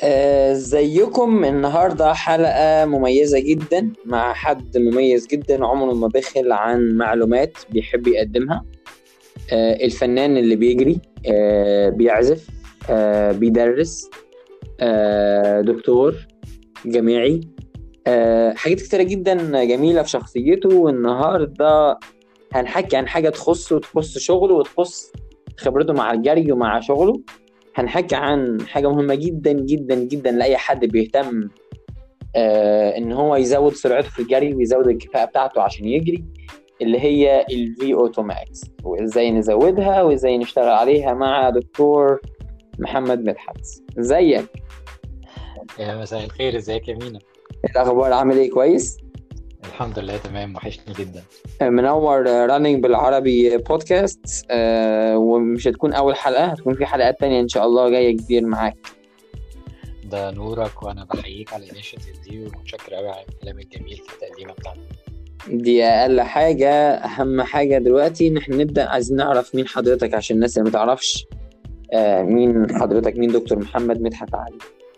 آه، زيكم النهاردة حلقة مميزة جدا مع حد مميز جدا عمره ما بخل عن معلومات بيحب يقدمها آه، الفنان اللي بيجري آه، بيعزف بيدرس دكتور جامعي حاجات كتيرة جدا جميلة في شخصيته والنهاردة هنحكي عن حاجة تخصه وتخص شغله وتخص خبرته مع الجري ومع شغله هنحكي عن حاجه مهمه جدا جدا جدا لاي حد بيهتم آه ان هو يزود سرعته في الجري ويزود الكفاءه بتاعته عشان يجري اللي هي الفي اوتو ماكس وازاي نزودها وازاي نشتغل عليها مع دكتور محمد مدحت ازيك يا مساء الخير ازيك يا مينا الاخبار عامل ايه كويس الحمد لله تمام وحشني جدا منور رانينج بالعربي بودكاست آه، ومش هتكون اول حلقه هتكون في حلقات تانية ان شاء الله جايه كتير معاك ده نورك وانا بحييك على الانشيتيف دي ومتشكر قوي على الكلام الجميل في التقديمه بتاعتك دي اقل حاجه اهم حاجه دلوقتي ان احنا نبدا عايزين نعرف مين حضرتك عشان الناس اللي متعرفش آه، مين حضرتك مين دكتور محمد مدحت علي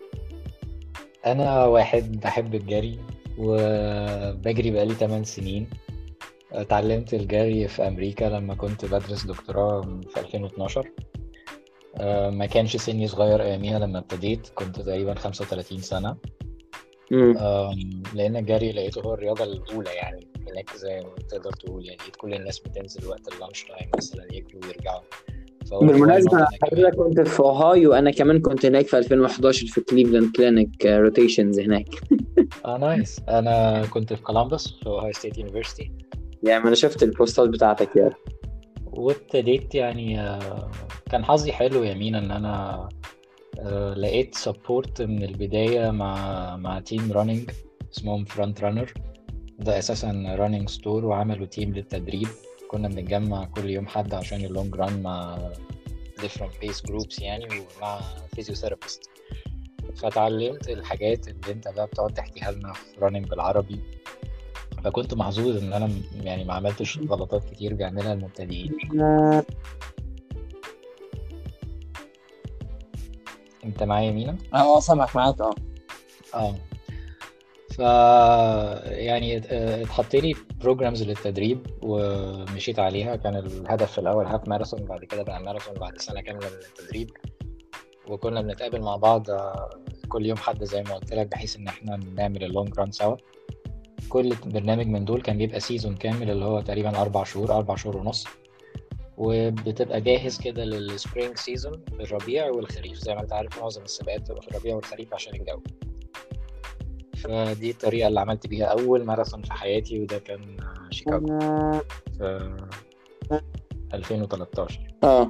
انا واحد بحب الجري وبجري بقالي 8 سنين اتعلمت الجري في أمريكا لما كنت بدرس دكتوراه في 2012 آه، ما كانش سني صغير أياميها لما ابتديت كنت تقريبا 35 سنة لأن الجري لقيته هو الرياضة الأولى يعني هناك زي ما تقدر تقول يعني كل الناس بتنزل وقت اللانش تايم مثلا يجروا ويرجعوا بالمناسبة حضرتك كنت في اوهايو انا كمان كنت هناك في 2011 في كليفلاند كلينيك روتيشنز هناك اه نايس انا كنت في كولومبوس في اوهايو ستيت يونيفرستي يعني انا شفت البوستات بتاعتك يا وابتديت يعني آه، كان حظي حلو يا مينا ان انا آه، لقيت سبورت من البدايه مع مع تيم راننج اسمهم فرونت رانر ده اساسا راننج ستور وعملوا تيم للتدريب كنا بنتجمع كل يوم حد عشان اللونج ران مع different base groups يعني ومع فيزيوثيرابيست فتعلمت الحاجات اللي انت بقى بتقعد تحكيها لنا في راننج بالعربي فكنت محظوظ ان انا يعني ما عملتش غلطات كتير بيعملها المبتدئين انت معايا مينا؟ اه سامعك معاك اه اه ف يعني اتحط لي بروجرامز للتدريب ومشيت عليها كان الهدف في الاول هاف ماراثون بعد كده بقى ماراثون بعد سنه كامله من التدريب وكنا بنتقابل مع بعض كل يوم حد زي ما قلت لك بحيث ان احنا نعمل اللونج ران سوا كل برنامج من دول كان بيبقى سيزون كامل اللي هو تقريبا اربع شهور اربع شهور ونص وبتبقى جاهز كده للسبرينج سيزون الربيع والخريف زي ما انت عارف معظم السباقات بتبقى في الربيع والخريف عشان الجو فدي الطريقة اللي عملت بيها أول ماراثون في حياتي وده كان شيكاغو في 2013 اه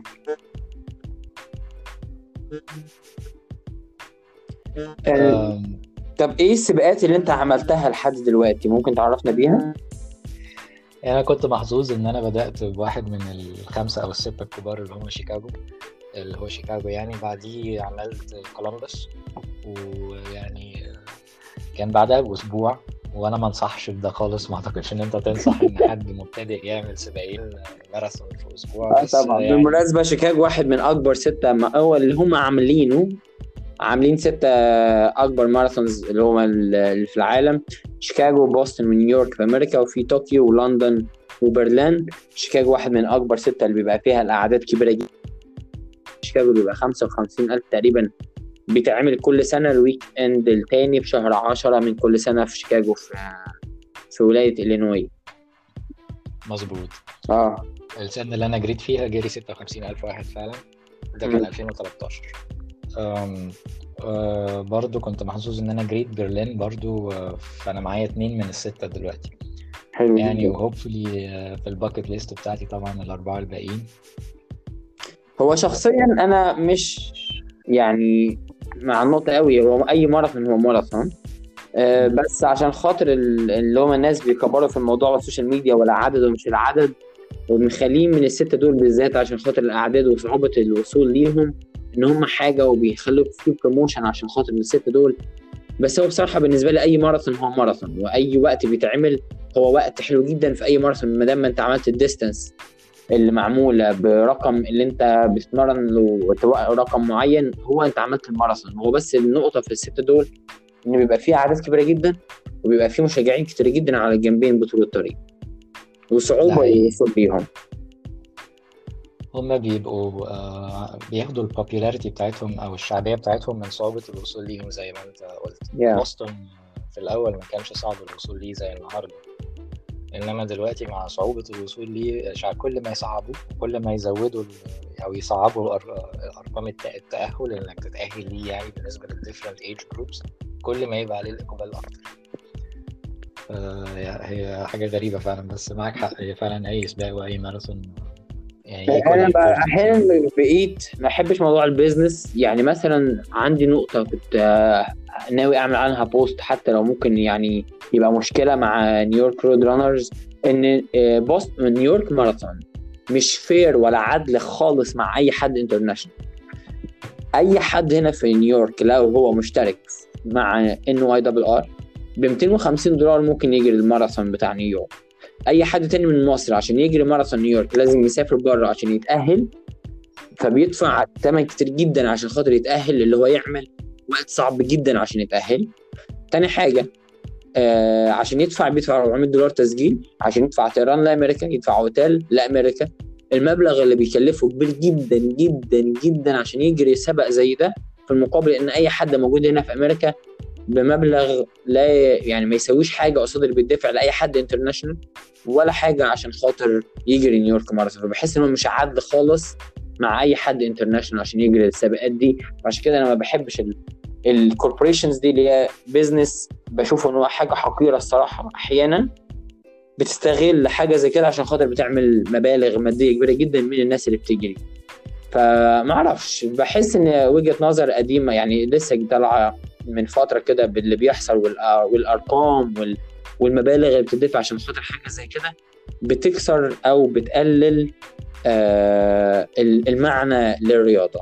طب ايه السباقات اللي انت عملتها لحد دلوقتي ممكن تعرفنا بيها؟ يعني انا كنت محظوظ ان انا بدات بواحد من الخمسه او السته الكبار اللي هم شيكاغو اللي هو شيكاغو يعني بعديه عملت كولومبوس ويعني كان بعدها باسبوع وانا ما انصحش بده خالص ما اعتقدش ان انت تنصح ان حد مبتدئ يعمل سباقين ماراثون في اسبوع آه طبعا يعني... بالمناسبه شيكاغو واحد من اكبر سته اول اللي هم عاملينه عاملين ستة أكبر ماراثونز اللي هم اللي في العالم شيكاغو وبوسطن ونيويورك في أمريكا وفي طوكيو ولندن وبرلين شيكاغو واحد من أكبر ستة اللي بيبقى فيها الأعداد كبيرة جدا شيكاغو بيبقى خمسة وخمسين ألف تقريبا بيتعمل كل سنة الويك اند التاني في شهر عشرة من كل سنة في شيكاغو في في ولاية إلينوي مظبوط اه السنة اللي أنا جريت فيها جري ستة وخمسين ألف واحد فعلا ده كان 2013 أم أه برضو كنت محظوظ ان انا جريت برلين برضو فانا معايا اتنين من الستة دلوقتي حلو يعني وهوبفلي في الباكت ليست بتاعتي طبعا الاربعة الباقيين هو شخصيا انا مش يعني مع النقطة قوي هو اي ماراثون هو ماراثون أه بس عشان خاطر اللي هم الناس بيكبروا في الموضوع على السوشيال ميديا ولا عدد ومش العدد ومخلين من الستة دول بالذات عشان خاطر الأعداد وصعوبة الوصول ليهم ان هم حاجه وبيخلوا في بروموشن عشان خاطر الست دول بس هو بصراحه بالنسبه لي اي ماراثون هو ماراثون واي وقت بيتعمل هو وقت حلو جدا في اي ماراثون ما دام انت عملت الديستنس اللي معموله برقم اللي انت بتتمرن له رقم معين هو انت عملت الماراثون هو بس النقطه في الست دول ان بيبقى فيه اعداد كبيره جدا وبيبقى فيه مشجعين كتير جدا على الجنبين بطول الطريق وصعوبه الوصول بيهم هما بيبقوا آه بياخدوا البوبيلاريتي بتاعتهم او الشعبيه بتاعتهم من صعوبه الوصول ليهم زي ما انت قلت yeah. بوسطن في الاول ما كانش صعب الوصول ليه زي النهارده انما دلوقتي مع صعوبه الوصول ليه كل ما يصعبوا كل ما يزودوا او يصعبوا ارقام التاهل انك تتاهل ليه يعني بالنسبه للديفرنت ايج جروبس كل ما يبقى عليه الاقبال اكتر آه هي حاجه غريبه فعلا بس معاك حق هي فعلا اي سباق واي ماراثون يعني انا احيانا بقيت ما احبش موضوع البيزنس يعني مثلا عندي نقطه كنت ناوي اعمل عنها بوست حتى لو ممكن يعني يبقى مشكله مع نيويورك رود رانرز ان بوست نيويورك ماراثون مش فير ولا عدل خالص مع اي حد انترناشونال اي حد هنا في نيويورك لو هو مشترك مع ان واي دبل ار ب 250 دولار ممكن يجري الماراثون بتاع نيويورك اي حد تاني من مصر عشان يجري ماراثون نيويورك لازم يسافر بره عشان يتاهل فبيدفع ثمن كتير جدا عشان خاطر يتاهل اللي هو يعمل وقت صعب جدا عشان يتاهل تاني حاجه آه عشان يدفع بيدفع 400 دولار تسجيل عشان يدفع طيران لامريكا يدفع اوتيل لامريكا المبلغ اللي بيكلفه كبير جدا جدا جدا عشان يجري سبق زي ده في المقابل ان اي حد موجود هنا في امريكا بمبلغ لا يعني ما يسويش حاجه قصاد اللي بيدفع لاي حد انترناشونال ولا حاجه عشان خاطر يجري نيويورك ماراثون فبحس انه مش عدل خالص مع اي حد انترناشونال عشان يجري السباقات دي عشان كده انا ما بحبش الكوربوريشنز دي اللي هي بيزنس بشوف ان هو حاجه حقيره الصراحه احيانا بتستغل حاجه زي كده عشان خاطر بتعمل مبالغ ماديه كبيره جدا من الناس اللي بتجري فما اعرفش بحس ان وجهه نظر قديمه يعني لسه طالعه من فتره كده باللي بيحصل والارقام والمبالغ اللي بتدفع عشان خاطر حاجه زي كده بتكسر او بتقلل آه المعنى للرياضه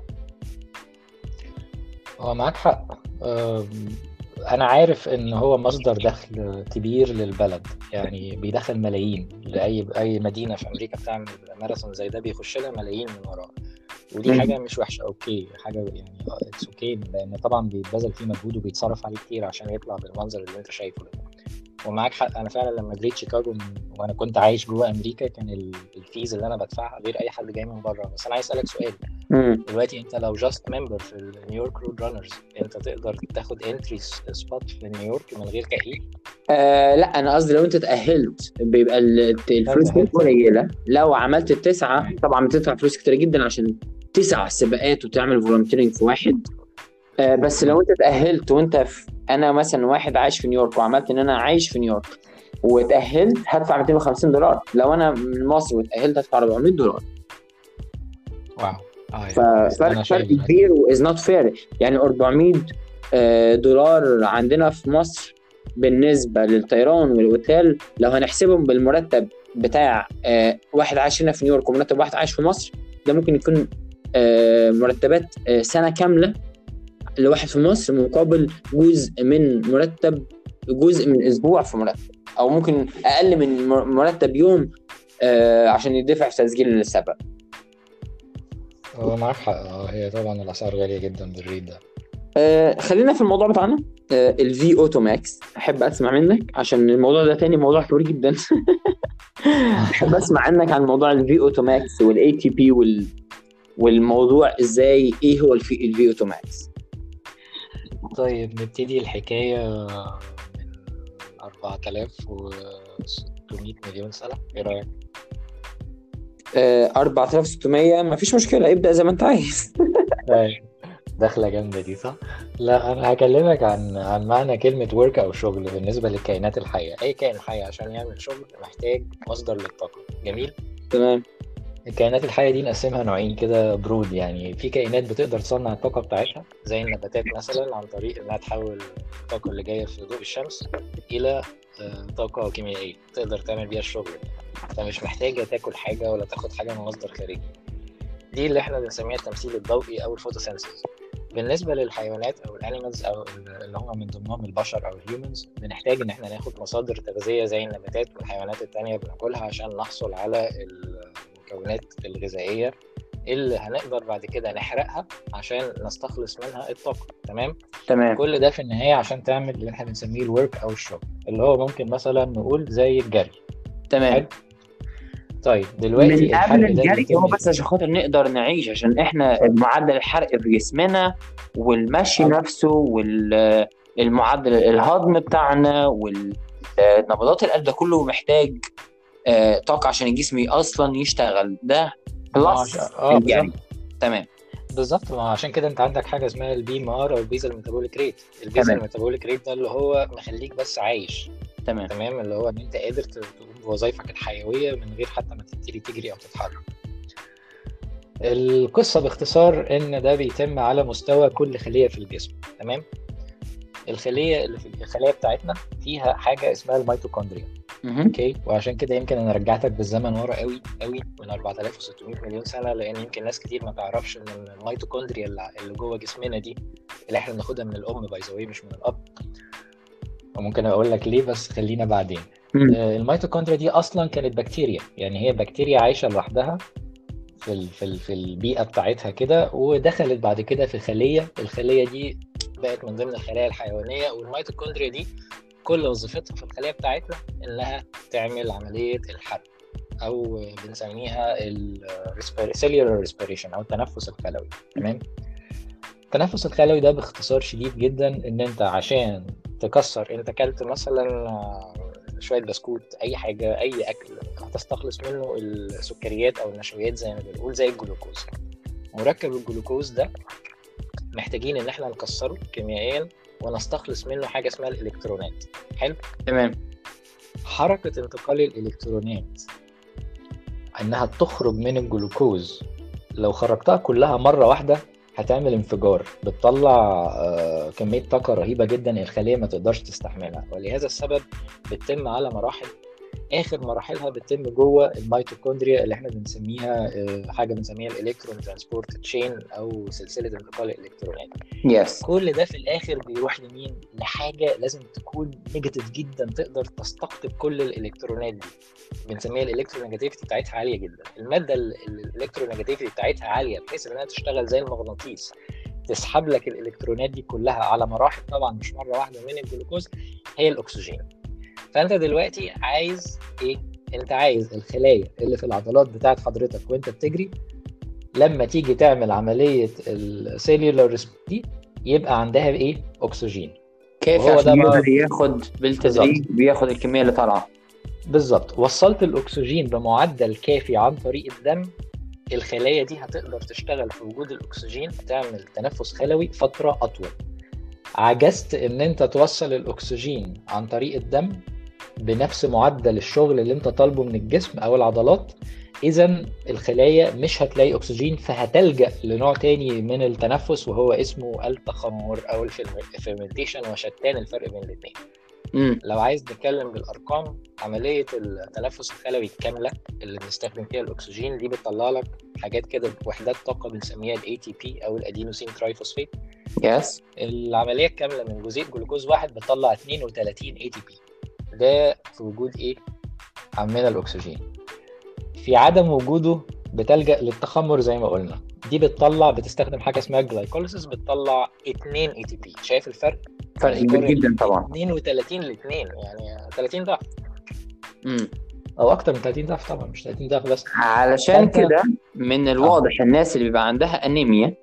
هو معاك حق انا عارف ان هو مصدر دخل كبير للبلد يعني بيدخل ملايين لاي اي مدينه في امريكا بتعمل ماراثون زي ده بيخش لها ملايين من وراه ودي حاجه مش وحشه اوكي حاجه يعني اتس اوكي لان طبعا بيتبذل فيه مجهود وبيتصرف عليه كتير عشان يطلع بالمنظر اللي انت شايفه ده ومعاك حق انا فعلا لما جريت شيكاغو وانا كنت عايش جوه امريكا كان الفيز اللي انا بدفعها غير اي حد جاي من بره بس انا عايز اسالك سؤال دلوقتي انت لو جاست ممبر في النيويورك رود رانرز انت تقدر تاخد انتري سبوت في نيويورك من غير تاهيل آه لا انا قصدي لو انت تاهلت بيبقى الفلوس قليله لو عملت التسعه طبعا بتدفع فلوس كتير جدا عشان تسع سباقات وتعمل فولنتيرنج في واحد آه بس لو انت تاهلت وانت في انا مثلا واحد عايش في نيويورك وعملت ان انا عايش في نيويورك وتاهلت هدفع 250 دولار لو انا من مصر وتاهلت هدفع 400 دولار واو ففرق فرق كبير واز نوت فير يعني 400 دولار عندنا في مصر بالنسبه للطيران والاوتيل لو هنحسبهم بالمرتب بتاع واحد عايش هنا في نيويورك ومرتب واحد عايش في مصر ده ممكن يكون مرتبات سنه كامله لواحد في مصر مقابل جزء من مرتب جزء من اسبوع في مرتب او ممكن اقل من مرتب يوم عشان يدفع في تسجيل السبق هو معاك حق هي طبعا الاسعار غاليه جدا بالريد ده آه خلينا في الموضوع بتاعنا آه الفي اوتو ماكس احب اسمع منك عشان الموضوع ده تاني موضوع كبير جدا احب اسمع عنك عن موضوع الفي اوتو ماكس والاي تي بي وال والموضوع ازاي ايه هو الفي الفي اوتو ماكس طيب نبتدي الحكايه من 4600 مليون سنه ايه رايك 4600 مفيش مشكله ابدا زي ما انت عايز دخله جامده دي صح لا انا هكلمك عن عن معنى كلمه ورك او شغل بالنسبه للكائنات الحيه اي كائن حي عشان يعمل شغل محتاج مصدر للطاقه جميل تمام الكائنات الحيه دي نقسمها نوعين كده برود يعني في كائنات بتقدر تصنع الطاقه بتاعتها زي النباتات مثلا عن طريق انها تحول الطاقه اللي جايه في ضوء الشمس الى طاقه كيميائيه تقدر تعمل بيها الشغل فمش محتاجه تاكل حاجه ولا تاخد حاجه من مصدر خارجي دي اللي احنا بنسميها التمثيل الضوئي او الفوتوسينثيز بالنسبه للحيوانات او الانيمالز او اللي هم من ضمنهم البشر او الهيومنز بنحتاج ان احنا ناخد مصادر تغذيه زي النباتات والحيوانات التانية بناكلها عشان نحصل على المكونات الغذائيه اللي هنقدر بعد كده نحرقها عشان نستخلص منها الطاقه تمام تمام كل ده في النهايه عشان تعمل اللي احنا بنسميه الورك او الشغل اللي هو ممكن مثلا نقول زي الجري تمام حلو. طيب دلوقتي من الحرق قبل ده الجري بيتم هو بس عشان خاطر نقدر نعيش عشان احنا معدل الحرق في جسمنا والمشي آه. نفسه والمعدل الهضم بتاعنا والنبضات القلب ده كله محتاج آه، طاقة عشان الجسم اصلا يشتغل ده ما هو بلس عشان- اه الجري بالظبط تمام بالظبط ما هو عشان كده انت عندك حاجه اسمها البي ام ار او البيزل ميتابوليك ريت البيزل تمام. ميتابوليك ريت ده اللي هو مخليك بس عايش تمام تمام اللي هو ان انت قادر ت- تقوم بوظائفك الحيويه من غير حتى ما تبتدي تجري او تتحرك القصه باختصار ان ده بيتم على مستوى كل خليه في الجسم تمام الخليه اللي في الخلايا بتاعتنا فيها حاجه اسمها الميتوكوندريا مهم. اوكي وعشان كده يمكن انا رجعتك بالزمن ورا قوي قوي من 4600 مليون سنه لان يمكن ناس كتير ما تعرفش ان الميتوكوندريا اللي اللي جوه جسمنا دي اللي احنا بناخدها من الام باي ذا مش من الاب وممكن اقول لك ليه بس خلينا بعدين مم. آه، الميتوكوندريا دي اصلا كانت بكتيريا يعني هي بكتيريا عايشه لوحدها في ال في ال في البيئه بتاعتها كده ودخلت بعد كده في خليه الخليه دي بقت من ضمن الخلايا الحيوانيه والميتوكوندريا دي كل وظيفتها في الخليه بتاعتنا انها تعمل عمليه الحرق او بنسميها السيلولار ريسبيريشن او التنفس الخلوي تمام التنفس الخلوي ده باختصار شديد جدا ان انت عشان تكسر انت اكلت مثلا آه، شويه بسكوت اي حاجه اي اكل هتستخلص منه السكريات او النشويات زي ما بنقول زي الجلوكوز مركب الجلوكوز ده محتاجين ان احنا نكسره كيميائيا ونستخلص منه حاجه اسمها الالكترونات حلو تمام حركه انتقال الالكترونات انها تخرج من الجلوكوز لو خرجتها كلها مره واحده هتعمل انفجار بتطلع آه، كميه طاقه رهيبه جدا الخليه ما تقدرش تستحملها ولهذا السبب بتتم على مراحل اخر مراحلها بتتم جوه الميتوكوندريا اللي احنا بنسميها آه، حاجه بنسميها الالكترون ترانسبورت تشين او سلسله انتقال الالكترونات يس كل ده في الاخر بيروح لمين لحاجه لازم تكون نيجاتيف جدا تقدر تستقطب كل الالكترونات دي بنسميها الالكترونيجاتيفيتي بتاعتها عاليه جدا الماده ال- ال- الالكترونيجاتيفيتي بتاعتها عاليه بحيث انها تشتغل زي المغناطيس تسحب لك الالكترونات دي كلها على مراحل طبعا مش مره واحده من الجلوكوز هي الاكسجين فانت دلوقتي عايز ايه انت عايز الخلايا اللي في العضلات بتاعت حضرتك وانت بتجري لما تيجي تعمل عمليه السيلولار دي يبقى عندها ايه اكسجين كيف وهو ده عشان بقى- يقدر ياخد بالتدريج بياخد الكميه اللي طالعه بالظبط وصلت الاكسجين بمعدل كافي عن طريق الدم الخلايا دي هتقدر تشتغل في وجود الاكسجين تعمل تنفس خلوي فتره اطول عجزت ان انت توصل الاكسجين عن طريق الدم بنفس معدل الشغل اللي انت طالبه من الجسم او العضلات اذا الخلايا مش هتلاقي اكسجين فهتلجا لنوع تاني من التنفس وهو اسمه التخمر او الفيرمنتيشن وشتان الفرق بين الاثنين امم لو عايز نتكلم بالارقام عمليه التنفس الخلوي الكامله اللي بنستخدم فيها الاكسجين دي بتطلع لك حاجات كده وحدات طاقه بنسميها الاي تي بي او الادينوسين ترايفوسفيت يس العمليه الكامله من جزيء جلوكوز واحد بتطلع 32 اي تي بي ده في وجود ايه عمنا الاكسجين في عدم وجوده بتلجا للتخمر زي ما قلنا دي بتطلع بتستخدم حاجه اسمها جلايكوليسيس بتطلع 2 اي تي بي شايف الفرق فرق كبير جدا طبعا 32 ل 2 يعني 30 ضعف امم او اكتر من 30 ضعف طبعا مش 30 ضعف بس علشان فأنت- كده من الواضح الناس اللي بيبقى عندها انيميا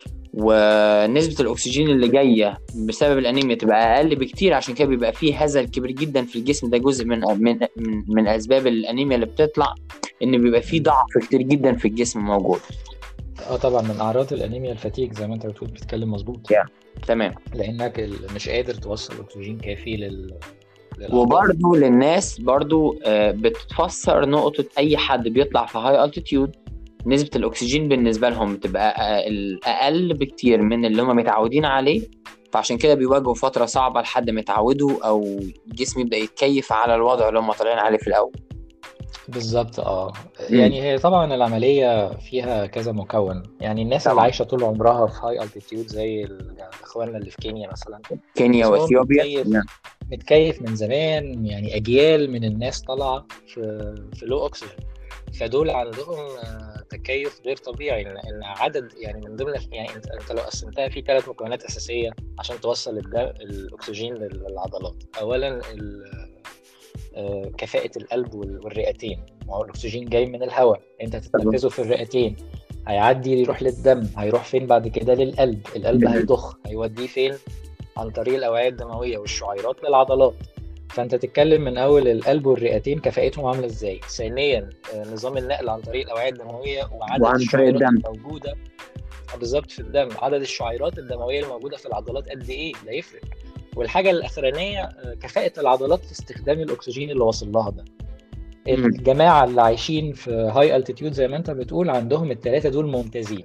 ونسبة الأكسجين اللي جاية بسبب الأنيميا تبقى أقل بكتير عشان كده بيبقى فيه هزل كبير جدا في الجسم ده جزء من من من, من أسباب الأنيميا اللي بتطلع إن بيبقى فيه ضعف كتير جدا في الجسم موجود اه طبعا من اعراض الانيميا الفتيك زي ما انت بتقول بتتكلم مظبوط Yeah. تمام لانك ال- مش قادر توصل اكسجين كافي لل للأعضاء. وبرضو للناس برضو آه، بتفسر نقطة أي حد بيطلع في هاي التيتيود نسبة الأكسجين بالنسبة لهم بتبقى أ- الأقل بكتير من اللي هم متعودين عليه فعشان كده بيواجهوا فترة صعبة لحد ما يتعودوا أو الجسم يبدأ يتكيف على الوضع اللي هم طالعين عليه في الأول بالظبط اه يعني هي طبعا العملية فيها كذا مكون يعني الناس اللي طبعا عايشة طول عمرها في هاي التيتيود زي ال- اخواننا اللي في كينيا مثلا كينيا جسمهم واثيوبيا متكيف نعم. متكيف من زمان يعني اجيال من الناس طالعة في في لو اكسجين فدول عندهم آه، تكيف غير طبيعي ان إن عدد يعني من ضمن يعني انت انت لو قسمتها في ثلاث مكونات اساسيه عشان توصل الدم الاكسجين للعضلات اولا ال- آه، كفاءة القلب وال- والرئتين ما هو الأكسجين جاي من الهواء أنت هتتنفسه في الرئتين هيعدي يروح للدم هيروح فين بعد كده للقلب القلب مم. هيضخ هيوديه فين عن طريق الأوعية الدموية والشعيرات للعضلات فأنت تتكلم من أول القلب والرئتين كفاءتهم عاملة إزاي ثانيا آه، نظام النقل عن طريق الأوعية الدموية وعدد وعن طريق الشعيرات الدم الموجودة بالظبط في الدم عدد الشعيرات الدمويه الموجوده في العضلات قد ايه ده يفرق والحاجه الاخرانيه آه، كفاءه العضلات في استخدام الاكسجين اللي واصل لها ده مم. الجماعه اللي عايشين في هاي التيتيود زي ما انت بتقول عندهم الثلاثه دول ممتازين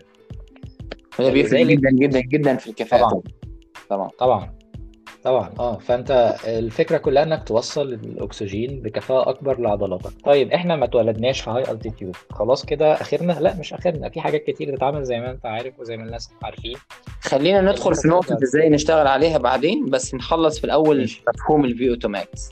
وده بيفرق لذلك جدا جدا جدا في الكفاءة طبعا طبعا طبعا طبعا اه فانت الفكره كلها انك توصل الاكسجين بكفاءه اكبر لعضلاتك طيب احنا ما اتولدناش في هاي التيتيود خلاص كده اخرنا لا مش اخرنا في حاجات كتير تتعمل زي ما انت عارف وزي ما الناس عارفين خلينا ان ندخل انت في نقطة تقدر ازاي نشتغل عليها بعدين بس نخلص في الأول ماشي مفهوم الفي اوتو ماكس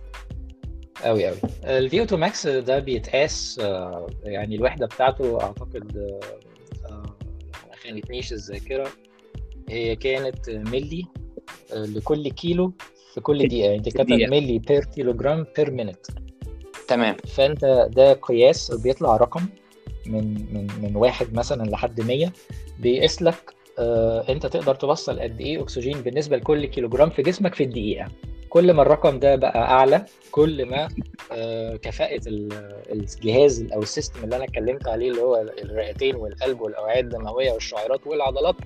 أوي أوي الفي اوتو ماكس ده بيتقاس آه، يعني الوحدة بتاعته أعتقد آه، آه، ما خانتنيش الذاكرة هي كانت ملي آه، لكل كيلو في كل دقيقة يعني تكتب دقيقة ملي بير كيلو جرام بير مينت تمام فأنت ده قياس بيطلع رقم من من من واحد مثلا لحد 100 بيقيس لك آه، أنت تقدر توصل قد إيه أكسجين بالنسبة لكل كيلو جرام في جسمك في الدقيقة كل ما الرقم ده بقى أعلى كل ما آه، كفاءة ال- الجهاز أو السيستم اللي أنا اتكلمت عليه اللي هو الرئتين والقلب والأوعية الدموية والشعيرات والعضلات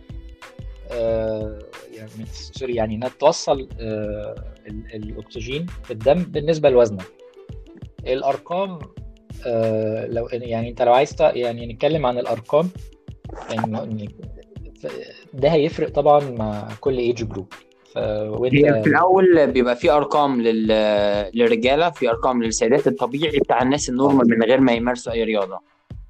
آه، يعني سوري يعني انها توصل آه، ال- الاكسجين في الدم بالنسبه لوزنك الارقام آه، لو يعني انت لو عايز ت- يعني نتكلم عن الارقام يعني ده هيفرق طبعا مع كل ايج جروب وانت هي في الأول بيبقى في أرقام لل... للرجالة في أرقام للسيدات الطبيعي بتاع الناس اه النورمال من غير ما يمارسوا أي رياضة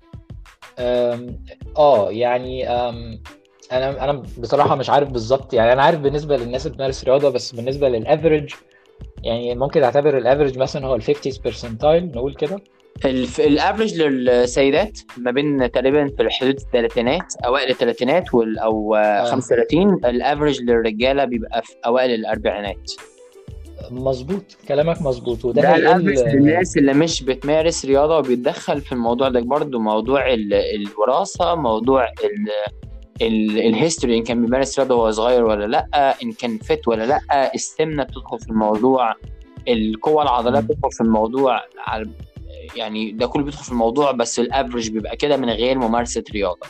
أم، اه يعني أم، انا انا بصراحه مش عارف بالظبط يعني انا عارف بالنسبه للناس اللي بتمارس رياضه بس بالنسبه للافريج يعني ممكن اعتبر الافريج مثلا هو ال 50 percentile نقول كده الف... الافرج للسيدات ما بين تقريبا في حدود الثلاثينات اوائل الثلاثينات وال... او آه، اه 35 الافرج للرجاله بيبقى في اوائل الاربعينات مظبوط كلامك مظبوط وده ده الافرج هيقل للناس اللي مش بتمارس رياضه وبيتدخل في الموضوع ده برضو موضوع ال... الوراثه موضوع ال... ال... الهيستوري ان كان بيمارس رياضه وهو صغير ولا لا ان كان فت ولا لا السمنه بتدخل في الموضوع القوة العضلية مم. بتدخل في الموضوع على يعني ده كله بيدخل في الموضوع بس الافرج بيبقى كده من غير ممارسة رياضة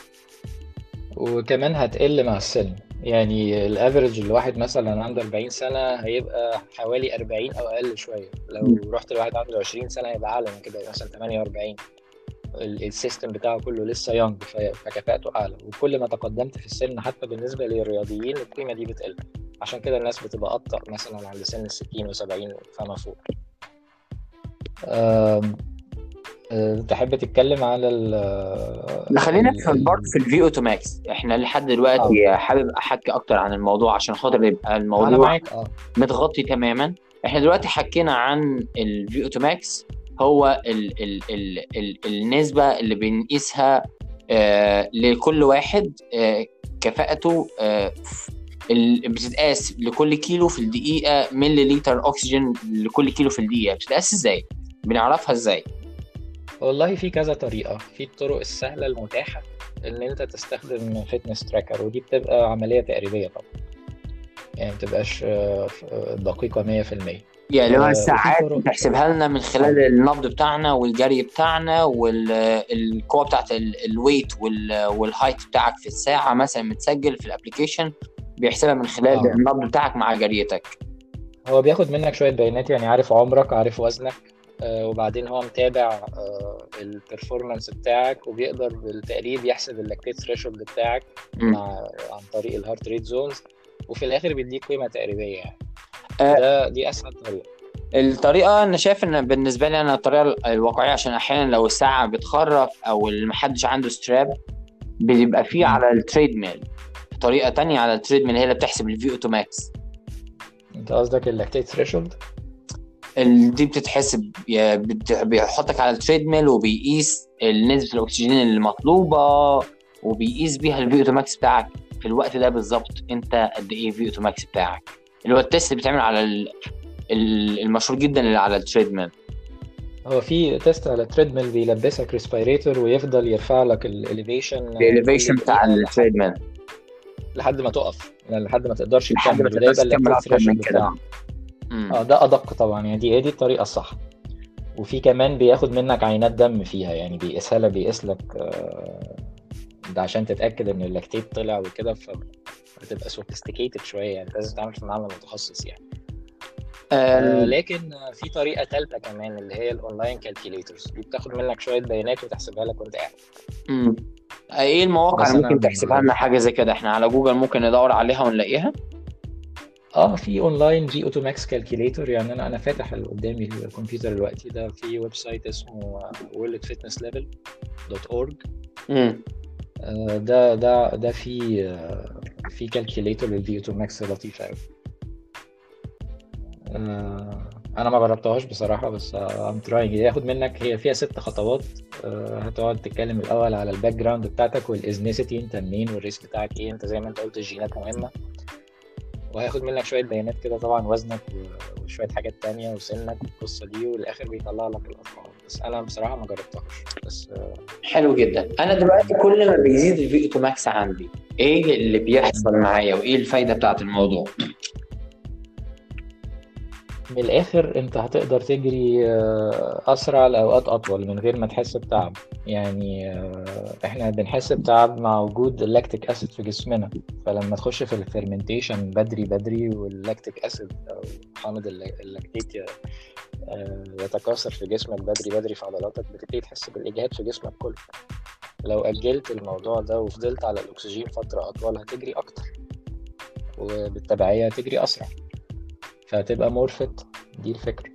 وكمان هتقل مع السن يعني الافريج الواحد مثلا عنده 40 سنة هيبقى حوالي 40 أو أقل شوية لو رحت لواحد عنده 20 سنة هيبقى أعلى من كده يبقى مثلا 48 ال- السيستم بتاعه كله لسه يونج فكفاءته أعلى وكل ما تقدمت في السن حتى بالنسبة للرياضيين القيمة دي بتقل عشان كده الناس بتبقى أبطأ مثلا عند سن ال 60 و70 فما فوق أم، أه، تحب تتكلم على ال لا خلينا ال- في ال- برضه في الفي اوتوماكس احنا لحد دلوقتي حابب احكي اكتر عن الموضوع عشان خاطر يبقى أنا الموضوع معاك اه متغطي تماما احنا دلوقتي حكينا عن الفي اوتوماكس هو ال ال ال ال النسبة اللي بنقيسها آه لكل واحد آه كفاءته آه ال- بتتقاس لكل كيلو في الدقيقة ملي لتر أكسجين لكل كيلو في الدقيقة بتتقاس ازاي؟ بنعرفها ازاي؟ والله في كذا طريقة في الطرق السهلة المتاحة إن أنت تستخدم فتنس تراكر ودي بتبقى عملية تقريبية طبعا يعني متبقاش آه، آه، دقيقة مية في المية يعني لو آه، وفي الساعات طرق بتحسبها لنا من خلال اه النبض بتاعنا والجري بتاعنا والقوة بتاعت الويت والهايت بتاعك في الساعة مثلا متسجل في الابليكيشن بيحسبها من خلال اه النبض بتاعك مع جريتك هو بياخد منك شوية بيانات يعني عارف عمرك عارف وزنك آه، وبعدين هو متابع البرفورمانس بتاعك وبيقدر بالتقريب يحسب اللاكتيت ثريشولد بتاعك مم. مع عن طريق الهارت ريت زونز وفي الآخر بيديك قيمة تقريبية يعني آه ده دي أسهل طريقة الطريقة أنا شايف إن بالنسبة لي أنا الطريقة الواقعية عشان أحيانا لو الساعة بتخرف أو محدش عنده ستراب بيبقى فيه على التريد ميل طريقة تانية على التريد ميل هي اللي بتحسب الفي أوتو ماكس انت قصدك اللاكتيت ثريشولد دي بتتحسب يا بت- بيحطك على التريد ميل وبيقيس نسبة الأكسجين المطلوبة وبيقيس بيها الفي أوتو ماكس بتاعك في الوقت ده بالظبط أنت قد إيه في أوتو ماكس بتاعك اللي هو التست اللي بيتعمل على ال- ال- المشهور جدا اللي على التريد ميل هو في تيست على تريد ميل بيلبسك ريسبيريتور ويفضل يرفع لك الاليفيشن الاليفيشن بتاع التريد ميل لحد ما تقف يعني لحد ما تقدرش لحد تكمل ما وده تقدرش يبقى تكمل اللاكتيت أكتر من threshold كده. بتاعك. مم. اه ده ادق طبعا يعني دي هي دي الطريقه الصح وفي كمان بياخد منك عينات دم فيها يعني بيقيسها لك بيقيس لك آه، ده عشان تتاكد ان اللاكتيت طلع وكده فبتبقى سوفيستيكيتد شويه يعني لازم تعمل في معمل متخصص يعني آه، ال- لكن آه، في طريقه ثالثه كمان اللي هي الاونلاين كالكوليترز دي بتاخد منك شويه بيانات وتحسبها لك وانت قاعد مم. ايه المواقع بس اللي أنا ممكن تحسبها لنا حاجه زي كده احنا على جوجل ممكن ندور عليها ونلاقيها اه في اونلاين في اوتو ماكس كالكوليتور يعني انا انا فاتح اللي قدامي الكمبيوتر دلوقتي ده في ويب سايت اسمه worldfitnesslevel.org امم آه، ده ده ده في آه، في كالكوليتور للفي اوتو ماكس لطيف قوي آه، انا ما جربتهاش بصراحه بس ام تراينج ياخد منك هي فيها ست خطوات آه، هتقعد تتكلم الاول على الباك جراوند بتاعتك والاذنيسيتي انت منين والريس بتاعك ايه انت زي ما انت قلت الجينات مهمه وهياخد منك شويه بيانات كده طبعا وزنك و- وشويه حاجات تانية وسنك والقصه دي والاخر بيطلع لك الارقام بس انا بصراحه ما جربتهاش بس آه، حلو جدا انا دلوقتي كل ما بيزيد الفي اوتو ماكس عندي ايه اللي بيحصل معايا وايه الفايده بتاعت الموضوع من الآخر أنت هتقدر تجري آه، أسرع لأوقات أطول من غير ما تحس بتعب يعني آه، إحنا بنحس بتعب مع وجود اللاكتيك أسيد في جسمنا فلما تخش في الفيرمنتيشن بدري بدري واللاكتيك أسيد أو حامض الل- اللاكتيت ي- آه، يتكاثر في جسمك بدري بدري في عضلاتك بتبتدي تحس بالإجهاد في جسمك كله لو أجلت الموضوع ده وفضلت على الأكسجين فترة أطول هتجري أكتر وبالتبعية هتجري أسرع فهتبقى مور فيت دي الفكرة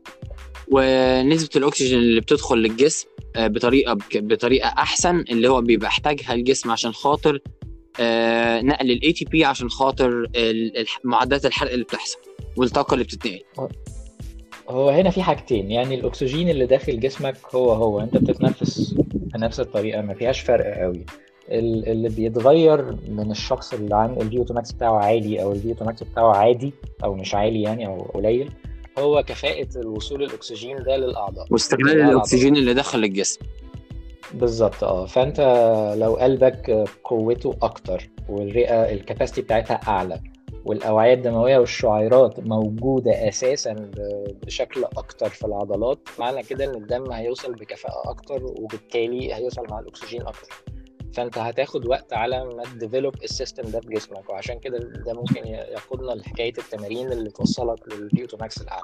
ونسبه الاكسجين اللي بتدخل للجسم آه، بطريقه بطريقه احسن اللي هو بيبقى احتاجها الجسم عشان خاطر آه، نقل الاي تي بي عشان خاطر ال- الح- معدلات الحرق اللي بتحصل والطاقه اللي بتتنقل هو هنا في حاجتين يعني الاكسجين اللي داخل جسمك هو هو انت بتتنفس بنفس الطريقه ما فيهاش فرق قوي ال- اللي بيتغير من الشخص اللي عن الفيوتو ماكس بتاعه عالي او الفيوتو ماكس بتاعه عادي او مش عالي يعني او قليل هو كفاءة الوصول الاكسجين ده للاعضاء واستغلال للأعضاء. الاكسجين اللي دخل الجسم بالظبط اه فانت لو قلبك قوته اكتر والرئه الكباستي بتاعتها اعلى والاوعيه الدمويه والشعيرات موجوده اساسا ب- بشكل اكتر في العضلات معنى كده ان الدم هيوصل بكفاءه اكتر وبالتالي هيوصل مع الاكسجين اكتر فانت هتاخد وقت على ما تديفلوب السيستم ده في جسمك وعشان كده ده ممكن ي- يقودنا لحكايه التمارين اللي توصلك للفيوتو ماكس الاعلى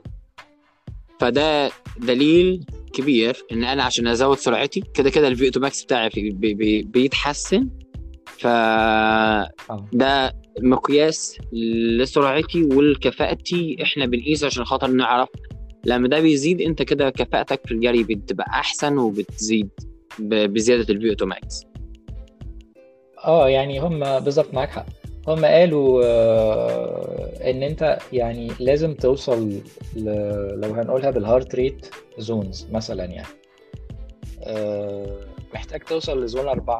فده دليل كبير ان انا عشان ازود سرعتي كده كده الفي اوتو ماكس بتاعي بي بي بيتحسن ف ده مقياس لسرعتي ولكفاءتي احنا بنقيسه عشان خاطر نعرف لما ده بيزيد انت كده كفاءتك في الجري بتبقى احسن وبتزيد ب- بزياده الفي اوتو ماكس اه يعني هم بالظبط معاك حق هم قالوا آه، ان انت يعني لازم توصل ل... لو هنقولها بالهارت ريت زونز مثلا يعني آه، محتاج توصل لزون أربعة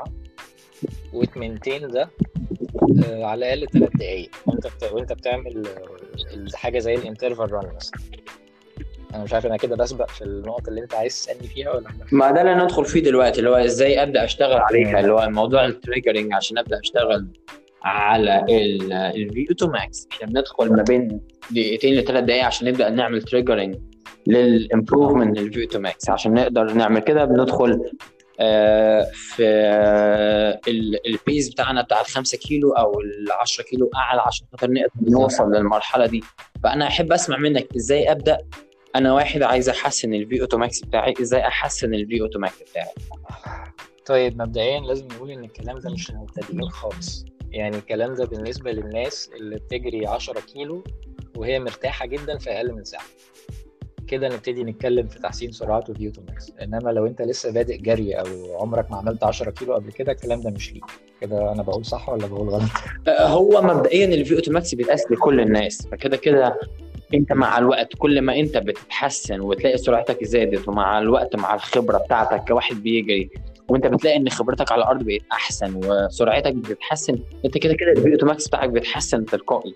وتمنتين ده آه، على الأقل تلات دقايق وانت بت... وانت بتعمل آه، حاجة زي الانترفال ران مثلا انا مش عارف انا كده بسبق في النقط اللي انت عايز تسألني فيها ولا احنا ما ده اللي ندخل فيه دلوقتي اللي هو ازاي ابدا اشتغل عليها اللي هو موضوع التريجرنج عشان ابدا اشتغل على الفي اوتو ماكس احنا بندخل ما بين دقيقتين لثلاث دقائق عشان نبدا نعمل تريجرنج للامبروفمنت للفي اوتو ماكس عشان نقدر نعمل كده بندخل آه، في ال- البيز بتاعنا بتاع ال 5 كيلو او ال 10 كيلو اعلى عشان خاطر نقدر نوصل للمرحله دي فانا احب اسمع منك ازاي ابدا انا واحد عايز احسن الفي اوتو ماكس بتاعي ازاي احسن الفي اوتو ماكس بتاعي طيب مبدئيا لازم نقول ان الكلام ده مش للمبتدئين خالص يعني الكلام ده بالنسبة للناس اللي بتجري 10 كيلو وهي مرتاحة جدا في أقل من ساعة كده نبتدي نتكلم في تحسين سرعات وفيو تو ماكس انما لو انت لسه بادئ جري او عمرك ما عملت 10 كيلو قبل كده الكلام ده مش ليك كده انا بقول صح ولا بقول غلط آه، هو مبدئيا الفي اوتوماكس بيتقاس لكل الناس فكده كده انت مع الوقت كل ما انت بتتحسن وتلاقي سرعتك زادت ومع الوقت مع الخبره بتاعتك كواحد بيجري وانت بتلاقي ان خبرتك على الارض بقت احسن وسرعتك بتتحسن انت كده كده الفي اوتوماكس بتاعك بيتحسن تلقائي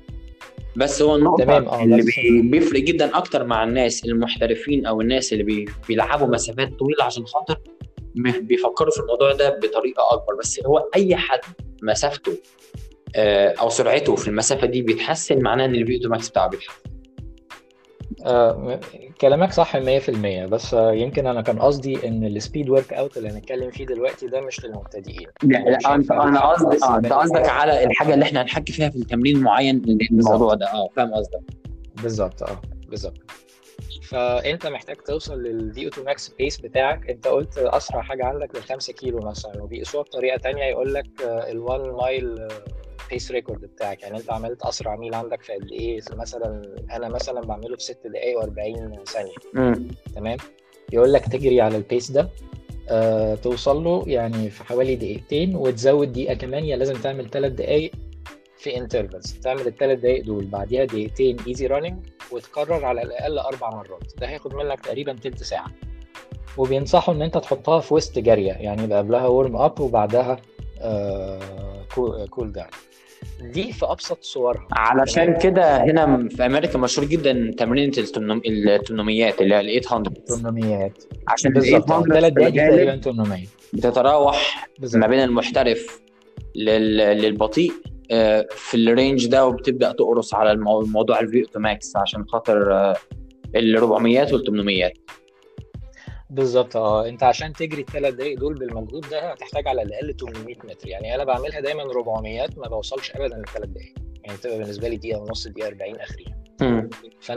بس هو النقطة تمام، اه، اللي بس- بي- بيفرق جدا أكتر مع الناس المحترفين أو الناس اللي بي- بيلعبوا مسافات طويلة عشان خاطر م- بيفكروا في الموضوع ده بطريقة أكبر بس هو أي حد مسافته آه، أو سرعته في المسافة دي بيتحسن معناه إن الفيديو ماكس بتاعه بيتحسن آه م- كلامك صح 100% بس آه يمكن انا كان قصدي ان السبيد ورك اوت اللي هنتكلم فيه دلوقتي ده مش للمبتدئين لا يعني مش لا انت هينفع انا يتحط قصدي بس اه انت بال- قصدك على الحاجه اللي احنا هنحكي فيها في التمرين معين الموضوع ده اه فاهم قصدك بالظبط اه بالظبط فانت محتاج توصل للدي اوتو ماكس بيس بتاعك انت قلت اسرع حاجه عندك للخمسة كيلو مثلا وبيقيسوها بطريقه تانية يقول لك ال1 مايل بيس ريكورد بتاعك يعني انت عملت اسرع ميل عندك في قد ايه مثلا انا مثلا بعمله في 6 دقائق و40 ثانيه امم تمام يقول لك تجري على البيس ده آه توصل له يعني في حوالي دقيقتين وتزود دقيقه كمان يا لازم تعمل ثلاث دقائق في انترفلز تعمل الثلاث دقائق دول بعديها دقيقتين ايزي راننج وتكرر على الاقل اربع مرات ده هياخد منك تقريبا تلت ساعه وبينصحوا ان انت تحطها في وسط جاريه يعني يبقى قبلها ورم اب وبعدها آه كول داون دي في ابسط صورها علشان تمام؟ كده هنا في امريكا مشهور جدا تمرينة التمنم- ال 800 اللي هي ال 800 800 عشان ال بالظبط 800 ثلاث دقائق دي غالب تقريبا 800 بتتراوح بالظبط ما بين المحترف لل... للبطيء آه، في الرينج ده وبتبدا تقرص على المو- موضوع الفي اوتو ماكس عشان خاطر آه، ال 400 وال 800 بالظبط اه انت عشان تجري الثلاث دقايق دول بالمجهود ده هتحتاج على الاقل 800 متر يعني انا بعملها دايما 400 ما بوصلش ابدا للثلاث دقايق يعني بتبقى بالنسبه لي دقيقه ونص دقيقه 40 اخريها مم.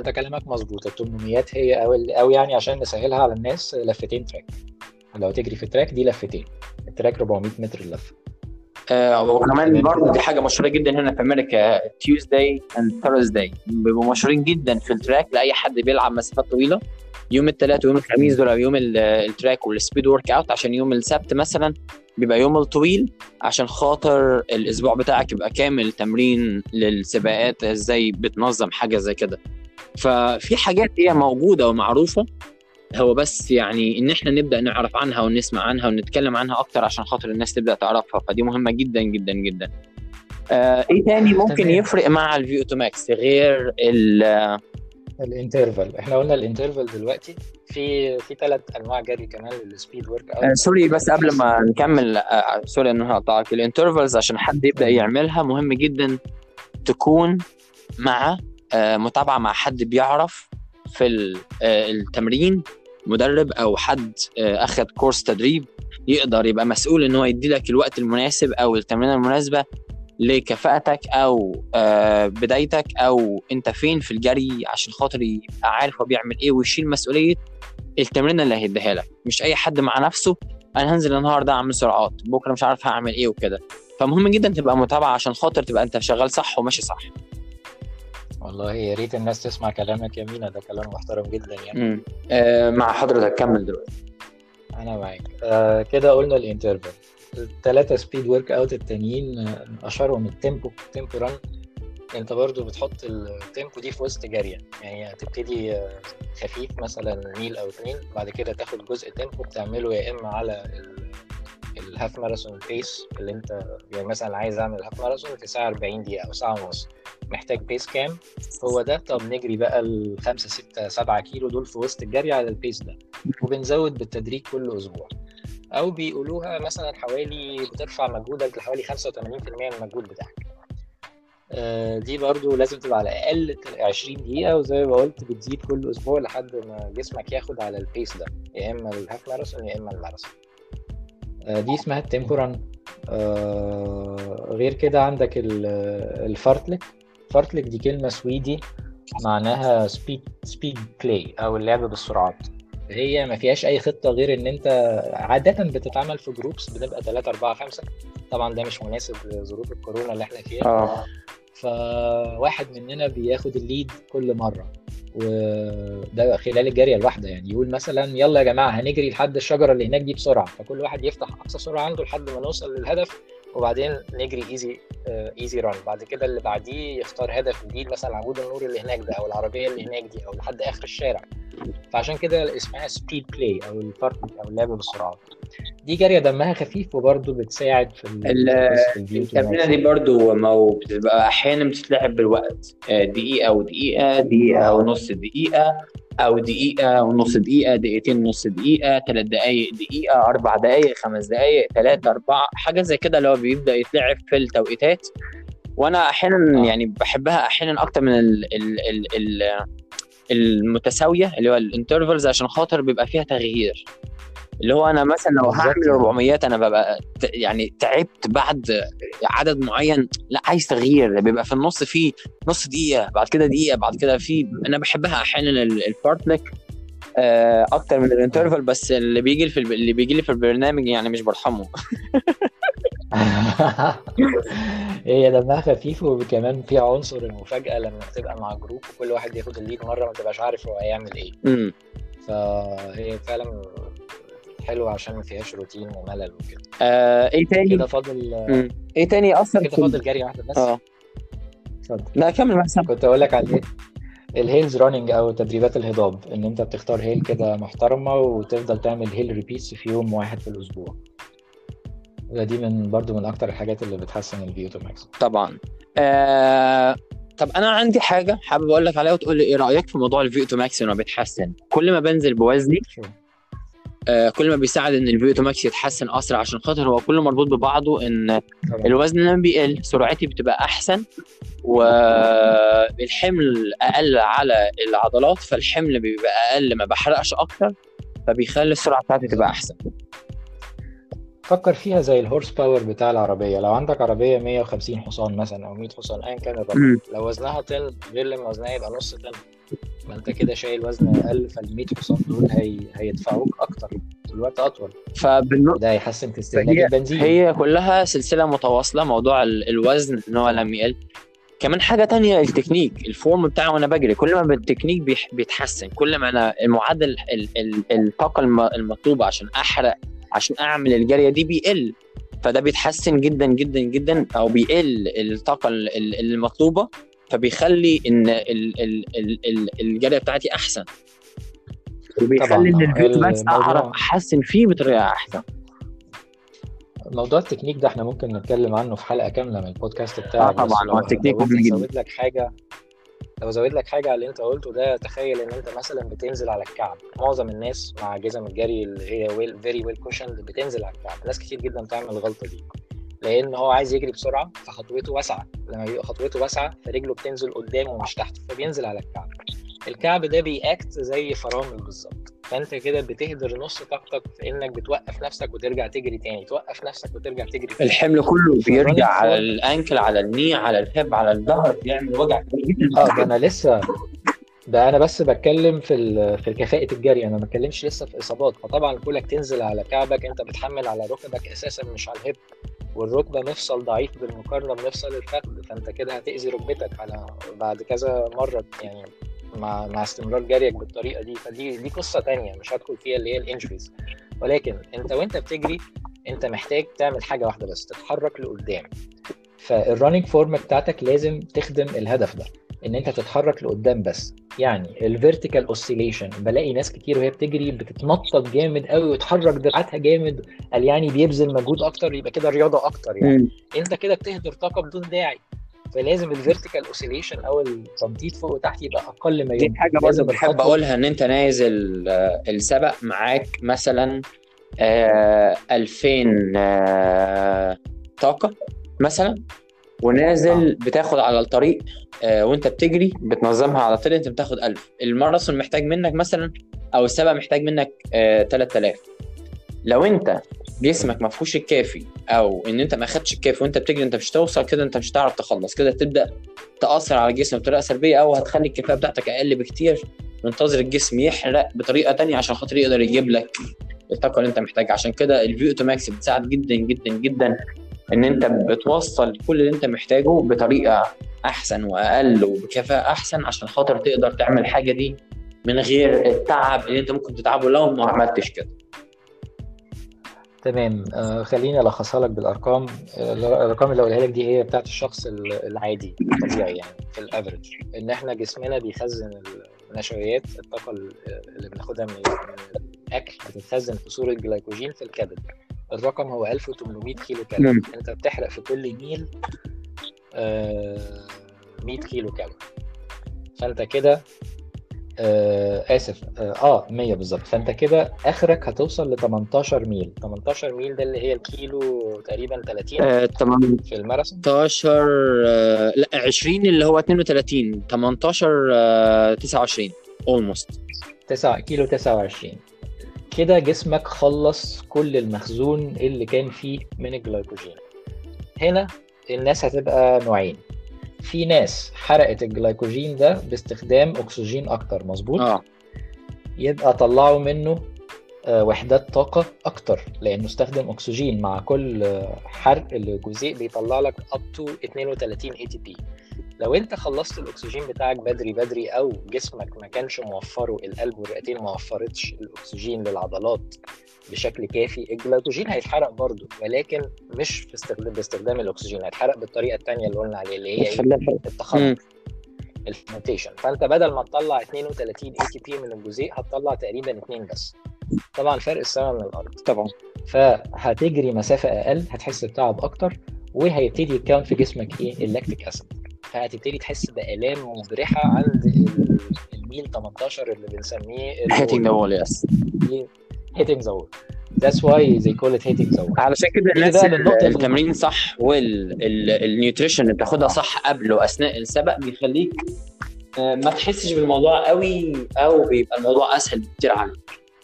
لفتين تراك لو تجري في تراك دي لفتين التراك 400 متر اللفه آه، وكمان تمام. برضه دي حاجه مشهوره جدا هنا في امريكا تيوزداي اند ثيرزداي بيبقوا مشهورين جدا في التراك لاي حد بيلعب مسافات طويله يوم الثلاث ويوم الخميس دول أو يوم ال- التراك والسبيد ورك اوت عشان يوم السبت مثلا بيبقى يوم الطويل عشان خاطر الاسبوع بتاعك يبقى كامل تمرين للسباقات ازاي بتنظم حاجه زي كده ففي حاجات هي موجوده ومعروفه هو بس يعني ان احنا نبدا نعرف عنها ونسمع عنها ونتكلم عنها اكتر عشان خاطر الناس تبدا تعرفها فدي مهمه جدا جدا جدا آه ايه تاني ممكن تمام. يفرق مع الفي اوتو ماكس غير ال الانترفال احنا قلنا الانترفال دلوقتي في في ثلاث انواع جري كمان للسبيد ورك اوت آه سوري بس قبل ما نكمل آه سوري ان انا هقطعك الانترفلز عشان حد يبدا يعملها مهم جدا تكون مع آه متابعه مع حد بيعرف في ال- آه التمرين مدرب او حد آه اخذ كورس تدريب يقدر يبقى مسؤول ان هو يدي لك الوقت المناسب او التمرينه المناسبه لكفاءتك او آه بدايتك او انت فين في الجري عشان خاطر يبقى عارف هو بيعمل ايه ويشيل مسؤوليه التمرينه اللي هيديها لك مش اي حد مع نفسه انا هنزل النهارده اعمل سرعات بكره مش عارف هعمل ايه وكده فمهم جدا تبقى متابعه عشان خاطر تبقى انت شغال صح وماشي صح والله يا ريت الناس تسمع كلامك يا مينا ده كلام محترم جدا يعني امم آه مع حضرتك كمل دلوقتي انا معاك آه كده قلنا الانترفال الثلاثه سبيد ورك اوت التانيين آه، اشهرهم التيمبو تيمبو ران انت برضو بتحط التيمبو دي في وسط جاريه يعني هتبتدي آه، خفيف مثلا ميل او اتنين بعد كده تاخد جزء تيمبو بتعمله يا اما على ال- الهاف ماراثون بيس اللي انت يعني مثلا عايز اعمل هاف ماراثون في ساعه 40 دقيقه او ساعه ونص محتاج بيس كام هو ده طب نجري بقى الخمسة ستة سبعة كيلو دول في وسط الجري على البيس ده وبنزود بالتدريج كل اسبوع او بيقولوها مثلا حوالي بترفع مجهودك لحوالي 85% من المجهود بتاعك آه، دي برضو لازم تبقى على الاقل 20 دقيقه وزي ما قلت بتزيد كل اسبوع لحد ما جسمك ياخد على البيس ده يا اما الهاف ماراثون يا اما الماراثون آه، دي اسمها التيمبوران آه، غير كده عندك ال- الفارتلك فارتلك دي كلمه سويدي معناها سبيد سبيد بلاي او اللعب بالسرعات هي ما فيهاش اي خطه غير ان انت عاده بتتعمل في جروبس بنبقى 3 4 5 طبعا ده مش مناسب لظروف الكورونا اللي احنا فيها اه فواحد مننا بياخد الليد كل مره وده خلال الجاريه الواحده يعني يقول مثلا يلا يا جماعه هنجري لحد الشجره اللي هناك دي بسرعه فكل واحد يفتح اقصى سرعه عنده لحد ما نوصل للهدف وبعدين نجري ايزي ايزي ران بعد كده اللي بعديه يختار هدف جديد مثلا عمود النور اللي هناك ده او العربيه اللي هناك دي او لحد اخر الشارع فعشان كده اسمها سبيد بلاي او الفرق او اللعب بالسرعات دي جاريه دمها خفيف وبرده بتساعد في التمرينه دي برضو ما هو بتبقى احيانا بتتلعب بالوقت آه، دقيقه ودقيقه دقيقه ونص دقيقه او دقيقه ونص دقيقه دقيقتين ونص دقيقه ثلاث دقائق دقيقه اربع دقائق خمس دقائق ثلاثه اربعه حاجه زي كده اللي هو بيبدا يتلعب في التوقيتات وانا احيانا آه. يعني بحبها احيانا اكتر من ال ال ال ال المتساويه اللي هو الانترفلز عشان خاطر بيبقى فيها تغيير اللي هو انا مثلا لو هعمل 400 انا ببقى يعني تعبت بعد عدد معين لا عايز تغيير بيبقى في النص في نص دقيقه بعد كده دقيقه بعد كده في انا بحبها احيانا الفارتلك آه، اكتر من الانترفال بس اللي بيجي في اللي بيجي لي في البرنامج يعني مش برحمه هي دمها خفيف وكمان فيها عنصر المفاجاه لما تبقى مع جروب وكل واحد ياخد الليد مره ما تبقاش عارف هو هيعمل ايه فهي فعلا حلوه عشان ما فيهاش روتين وملل وكده آه ايه تاني كده فاضل مم. ايه تاني اصلا كده فاضل جري واحده بس اه اتفضل لا كمل بس كنت اقول لك على ايه الهيلز راننج او تدريبات الهضاب ان انت بتختار هيل كده محترمه وتفضل تعمل هيل ريبيتس في يوم واحد في الاسبوع دي من برضو من اكتر الحاجات اللي بتحسن الفيو ماكس طبعا آه... طب انا عندي حاجه حابب اقول لك عليها وتقول لي ايه رايك في موضوع الفيو تو ماكس انه بيتحسن كل ما بنزل بوزني آه كل ما بيساعد ان الفيو تو ماكس يتحسن اسرع عشان خاطر هو كله مربوط ببعضه ان طبعا. الوزن لما بيقل سرعتي بتبقى احسن والحمل اقل على العضلات فالحمل بيبقى اقل ما بحرقش اكتر فبيخلي السرعه بتاعتي تبقى احسن فكر فيها زي الهورس باور بتاع العربيه لو عندك عربيه 150 حصان مثلا او 100 حصان ايا كان الرقم لو وزنها طن غير لما وزنها يبقى نص طن ما انت كده شايل وزن اقل فال 100 حصان دول هي... هيدفعوك اكتر الوقت اطول فبالنسبه ده هيحسن في استهلاك البنزين هي كلها سلسله متواصله موضوع الوزن ان هو لم يقل كمان حاجه تانية التكنيك الفورم بتاعي وانا بجري كل ما التكنيك بيتحسن كل ما انا المعدل الطاقه المطلوبه عشان احرق عشان اعمل الجاريه دي بيقل فده بيتحسن جدا جدا جدا او بيقل الطاقه المطلوبه فبيخلي ان الجاريه بتاعتي احسن وبيخلي ان الفيوت بس اعرف احسن فيه بطريقه احسن موضوع التكنيك ده احنا ممكن نتكلم عنه في حلقه كامله من البودكاست بتاعك آه طبعا هو التكنيك مهم جدا لك حاجه لو زود لك حاجه على اللي انت قلته ده تخيل ان انت مثلا بتنزل على الكعب معظم الناس مع جزم الجري اللي هي ويل فيري ويل كوشن بتنزل على الكعب ناس كتير جدا بتعمل الغلطه دي لان هو عايز يجري بسرعه فخطوته واسعه لما بيبقى خطوته واسعه فرجله بتنزل قدام ومش تحت فبينزل على الكعب الكعب ده بيأكت زي فرامل بالظبط فانت كده بتهدر نص طاقتك في انك بتوقف نفسك وترجع تجري تاني توقف نفسك وترجع تجري تاني الحمل كله بيرجع على الانكل على الني على الهب على الظهر بيعمل وجع اه ده انا لسه ده انا بس بتكلم في في كفاءه الجري انا ما بتكلمش لسه في اصابات فطبعا كونك تنزل على كعبك انت بتحمل على ركبك اساسا مش على الهب والركبه مفصل ضعيف بالمقارنه بمفصل الفخذ فانت كده هتاذي ركبتك على بعد كذا مره يعني مع مع استمرار جريك بالطريقه دي فدي دي قصه تانية مش هدخل فيها اللي هي الانجريز ولكن انت وانت بتجري انت محتاج تعمل حاجه واحده بس تتحرك لقدام فالرننج فورم بتاعتك لازم تخدم الهدف ده ان انت تتحرك لقدام بس يعني الفيرتيكال اوسيليشن بلاقي ناس كتير وهي بتجري بتتنطط جامد قوي وتحرك دراعاتها جامد قال يعني بيبذل مجهود اكتر يبقى كده رياضه اكتر يعني م. انت كده بتهدر طاقه بدون داعي فلازم الفيرتيكال اوسيليشن او التنطيط فوق وتحت يبقى اقل ما يمكن دي حاجه برضه بحب اقولها ان انت نازل آه، السبق معاك مثلا آه 2000 آه طاقه مثلا ونازل آه. بتاخد على الطريق آه وانت بتجري بتنظمها على الطريق انت بتاخد 1000 الماراثون محتاج منك مثلا او السبق محتاج منك آه 3000 لو انت جسمك ما فيهوش الكافي او ان انت ما اخدتش الكافي وانت بتجري انت مش توصل كده انت مش هتعرف تخلص كده تبدا تاثر على الجسم بطريقه سلبيه او هتخلي الكفاءه بتاعتك اقل بكتير منتظر الجسم يحرق بطريقه تانية عشان خاطر يقدر يجيب لك الطاقه اللي انت محتاجها عشان كده الفيو ماكس بتساعد جدا جدا جدا ان انت بتوصل كل اللي انت محتاجه بطريقه احسن واقل وبكفاءه احسن عشان خاطر تقدر تعمل الحاجه دي من غير التعب اللي انت ممكن تتعبه لو ما عملتش كده تمام آه خليني الخصها لك بالارقام آه الارقام اللي اقولها لك دي هي بتاعت الشخص العادي الطبيعي يعني في الافرج ان احنا جسمنا بيخزن النشويات الطاقه اللي بناخدها من الاكل بتتخزن في صوره جلايكوجين في الكبد الرقم هو 1800 كيلو كالوري انت بتحرق في كل ميل آه 100 كيلو كالوري فانت كده آه اسف اه, آه 100 بالظبط فانت كده اخرك هتوصل ل 18 ميل 18 ميل ده اللي هي الكيلو تقريبا 30 آه تمام في الماراثون 18 آه لا 20 اللي هو 32 18 آه 29 اولموست 9 كيلو 29 كده جسمك خلص كل المخزون اللي كان فيه من الجلايكوجين هنا الناس هتبقى نوعين في ناس حرقت الجلايكوجين ده باستخدام اكسجين اكتر مظبوط اه يبقى طلعوا منه وحدات طاقة أكتر لأنه استخدم أكسجين مع كل حرق الجزيء بيطلع لك up to 32 ATP لو أنت خلصت الأكسجين بتاعك بدري بدري أو جسمك ما كانش موفره القلب والرئتين ما وفرتش الأكسجين للعضلات بشكل كافي الجلايكوجين هيتحرق برضه ولكن مش باستخدام باستخدام الأكسجين هيتحرق بالطريقة الثانية اللي قلنا عليها اللي هي التخمر الفرمنتيشن فانت بدل ما تطلع 32 اي تي بي من الجزيء هتطلع تقريبا اثنين بس طبعا فرق السماء من الارض طبعا فهتجري مسافه اقل هتحس بتعب اكتر وهيبتدي يتكون في جسمك ايه اللاكتيك اسيد فهتبتدي تحس بالام مبرحه عند الميل 18 اللي بنسميه هيتنج ذا وول يس هيتنج ذا وول That's why they call it hitting the wall. علشان كده الناس التمرين صح والنيوتريشن اللي بتاخدها صح قبل واثناء السبق بيخليك ما تحسش بالموضوع قوي او بيبقى الموضوع اسهل بكتير عليك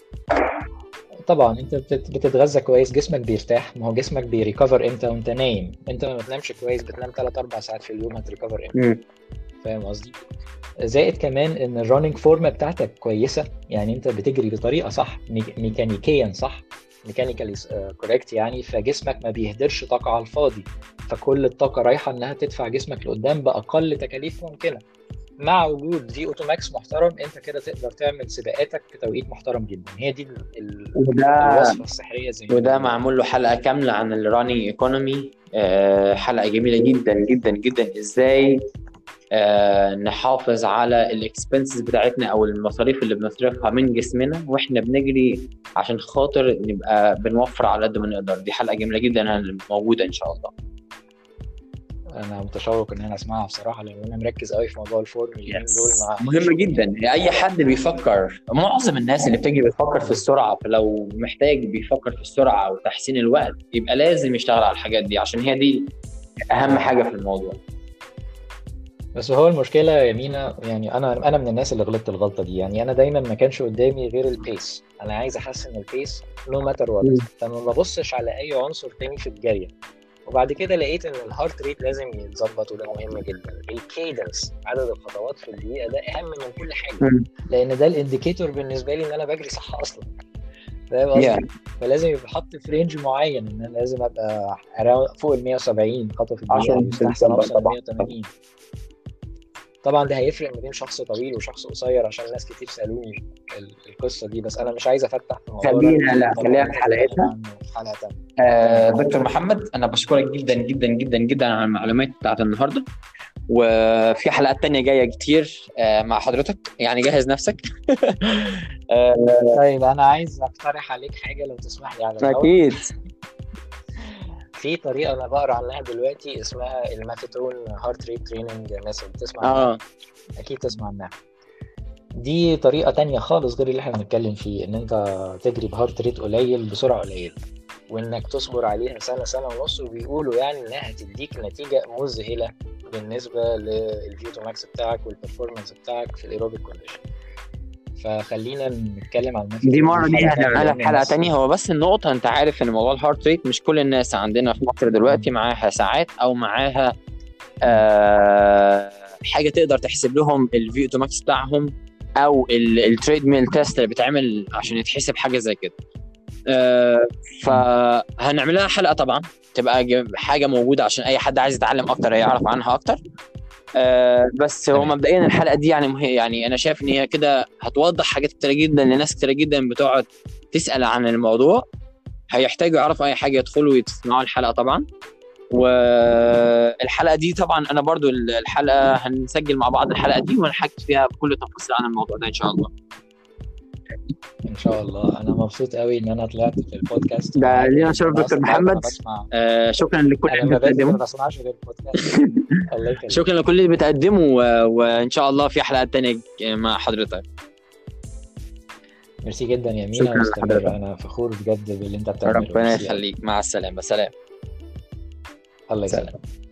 طبعا انت بتتغذى كويس جسمك بيرتاح ما هو جسمك بيريكفر امتى وانت نايم انت ما بتنامش كويس بتنام 3 4 ساعات في اليوم هتريكفر امتى فاهم قصدي زائد كمان ان الرننج فورم بتاعتك كويسه يعني انت بتجري بطريقه صح ميكانيكيا صح ميكانيكالي كوريكت يعني فجسمك ما بيهدرش طاقه على الفاضي فكل الطاقه رايحه انها تدفع جسمك لقدام باقل تكاليف ممكنه مع وجود في اوتوماكس محترم انت كده تقدر تعمل سباقاتك في توقيت محترم جدا هي دي ال وده الوصفه السحريه زي وده معمول له حلقه كامله عن الرانينج ايكونومي حلقه جميله جدا جدا جدا ازاي آه نحافظ على الاكسبنسز بتاعتنا او المصاريف اللي بنصرفها من جسمنا واحنا بنجري عشان خاطر نبقى بنوفر على قد ما نقدر دي حلقه جميله جدا موجوده ان شاء الله انا متشوق ان انا اسمعها بصراحه لان انا مركز قوي في موضوع الفورم اليومين دول مع مهم جدا اي حد بيفكر معظم الناس اللي بتجري بتفكر في السرعه فلو محتاج بيفكر في السرعه وتحسين الوقت يبقى لازم يشتغل على الحاجات دي عشان هي دي اهم حاجه في الموضوع بس هو المشكله يا مينا يعني انا انا من الناس اللي غلطت الغلطه دي يعني انا دايما ما كانش قدامي غير البيس انا عايز احسن البيس نو ماتر وات فما ببصش على اي عنصر تاني في الجري وبعد كده لقيت ان الهارت ريت لازم يتظبط وده مهم جدا الكيدنس عدد الخطوات في الدقيقه ده اهم من كل حاجه لان ده الانديكيتور بالنسبه لي ان انا بجري صح اصلا فاهم قصدي؟ yeah. فلازم يبقى حاط في رينج معين ان انا لازم ابقى فوق ال 170 خطوه في الدقيقه يستحسن اوصل 180 طبعا ده هيفرق ما بين شخص طويل وشخص قصير عشان ناس كتير سالوني القصه دي بس انا مش عايز افتح في الموضوع خلينا لا خليها في حلقتنا في حلقه ثانيه آه دكتور محمد انا بشكرك جدا جدا جدا جدا على المعلومات بتاعت النهارده وفي حلقات تانية جاية كتير آه مع حضرتك يعني جهز نفسك آه طيب أنا عايز أقترح عليك حاجة لو تسمح لي على أكيد في طريقه انا بقرا عنها دلوقتي اسمها المافتون هارت ريت تريننج ميثود تسمع عنها اه اكيد تسمع عنها دي طريقه تانية خالص غير اللي احنا بنتكلم فيه ان انت تجري بهارت ريت قليل بسرعه قليله وانك تصبر عليها سنه سنه ونص وبيقولوا يعني انها هتديك نتيجه مذهله بالنسبه للفيوتو ماكس بتاعك والبرفورمانس بتاعك في الايروبيك كونديشن فخلينا نتكلم عن دي مره دي هنعملها في حلقه تانية هو بس النقطه انت عارف ان موضوع الهارت ريت مش كل الناس عندنا في مصر دلوقتي معاها ساعات او معاها آه حاجه تقدر تحسب لهم الفيوتو ماكس بتاعهم او التريد ميل تيست اللي بيتعمل عشان يتحسب حاجه زي كده آه فهنعملها حلقه طبعا تبقى حاجه موجوده عشان اي حد عايز يتعلم اكتر يعرف عنها اكتر آه بس هو تمام. مبدئيا الحلقه دي يعني مه... يعني انا شايف ان هي كده هتوضح حاجات كتيره جدا لناس كتيره جدا بتقعد تسال عن الموضوع هيحتاجوا يعرفوا اي حاجه يدخلوا ويسمعوا الحلقه طبعا والحلقه دي طبعا انا برضو الحلقه هنسجل مع بعض الحلقه دي ونحكي فيها بكل تفاصيل عن الموضوع ده ان شاء الله ان شاء الله انا مبسوط قوي ان انا طلعت في البودكاست ده معاك. لينا شرف أنا دكتور أصلاً بعد ما محمد. بسمع آه شكرا لكل انا اللي ما بس- ما بتقدمه بسمعش غير البودكاست الله يخليك شكرا لكل اللي بتقدمه و... وان شاء الله في حلقات تانية مع حضرتك ميرسي جدا يا شكراً مينا واستمر لحضرتك. انا فخور بجد باللي انت بتعمله ربنا ميرسي. يخليك مع السلامه سلام الله سلام. يسلمك